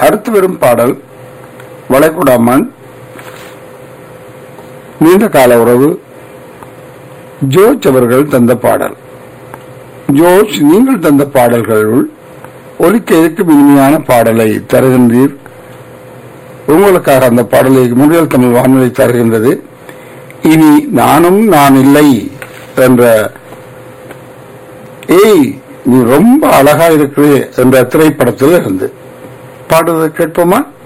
அடுத்து வரும் பாடல் வளைகுடாமன் நீண்ட கால உறவு ஜோர்ஜ் அவர்கள் தந்த பாடல் ஜோர்ஜ் நீங்கள் தந்த பாடல்களுள் ஒலிக்க இருக்கும் இனிமையான பாடலை தருகின்றீர் உங்களுக்காக அந்த பாடலை முன்னில் தமிழ் வானொலி தருகின்றது இனி நானும் நான் இல்லை என்ற ஏய் நீ ரொம்ப அழகா இருக்கிறே என்ற திரைப்படத்தில் இருந்து பாடுவதை கேட்போமா